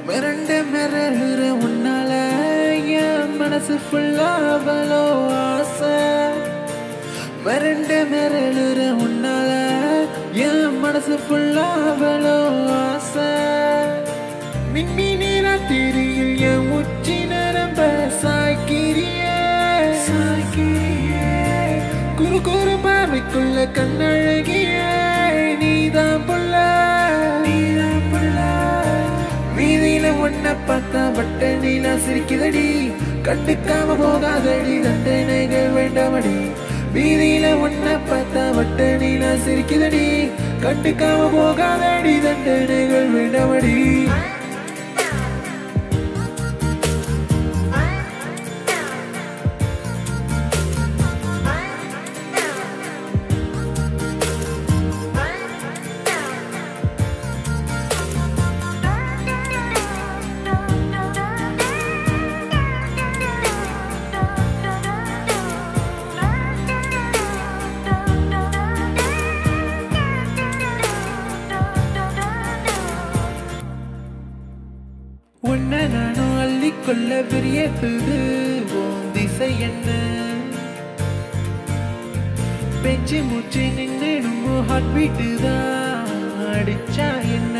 மிரண்டு மிரளுற உன்னால என் மனசு ஃபுல்லா அவ்வளோ ஆசை மிரண்டு மிரளுற உன்னால என் மனசு ஃபுல்லா அவ்வளோ ஆசை மின்னி நீராத்திரியில் என் உச்சி நரம்ப சாய்க்கிறியே சாய்க்கிறியே குறு குறு பார்வைக்குள்ள கண்ணழகியே நீதான் புள்ள நீதான் புள்ள வீதியில ஒன்ன பார்த்தா வட்ட நீலா சிரிக்குதடி கண்டுக்காம போகாதடி தண்டனைகள் வேண்டாமடி வீதியில ஒன்ன பார்த்தா வட்ட நீலா சிரிக்குதடி கண்டுக்காம போகாதடி தண்டனைகள் வேண்டாமடி உன்னை நானும் அள்ளிக்கொள்ள விரியத்துது உன் திசை என்ன பெஞ்சு மூச்சு நின்னுடும் ஹார்ட் பீட்டு தான் அடிச்சா என்ன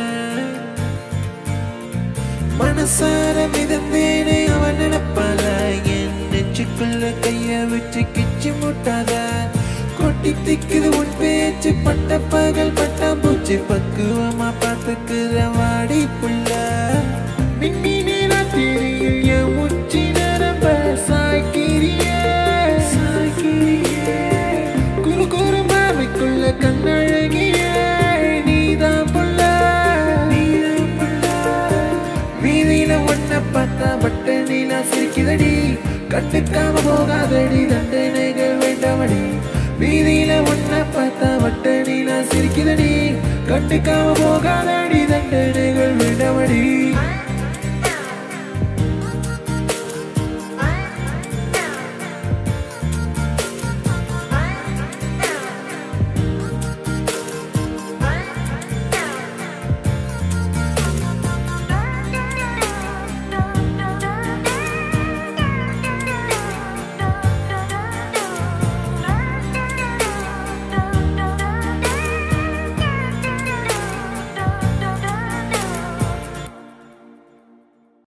மனசார மிதந்தேனே அவன் நினைப்பால என் நெஞ்சுக்குள்ள கைய வச்சு கிச்சு முட்டாத கொட்டி திக்குது உன் பேச்சு பட்ட பகல் பட்டாம்பூச்சி பக்குவமா பார்த்துக்குற வாடி புள்ள மின்னி நீராத்திரியில் என் உச்சி நரம்ப சாய்க்கிறியே சாய்க்கிறியே குறு குறு பார்வைக்குள்ள கண்ணழகியே நீதான் புள்ள நீதான் புள்ள வீதியில ஒன்ன பார்த்தா வட்ட நீலா சிரிக்குதடி கட்டுக்காம போகாதடி தண்டனைகள் வேண்டாமடி வீதியில ஒன்ன பார்த்தா வட்ட நீலா சிரிக்குதடி கட்டுக்காம போகாதடி தண்டனைகள் வேண்டாமடி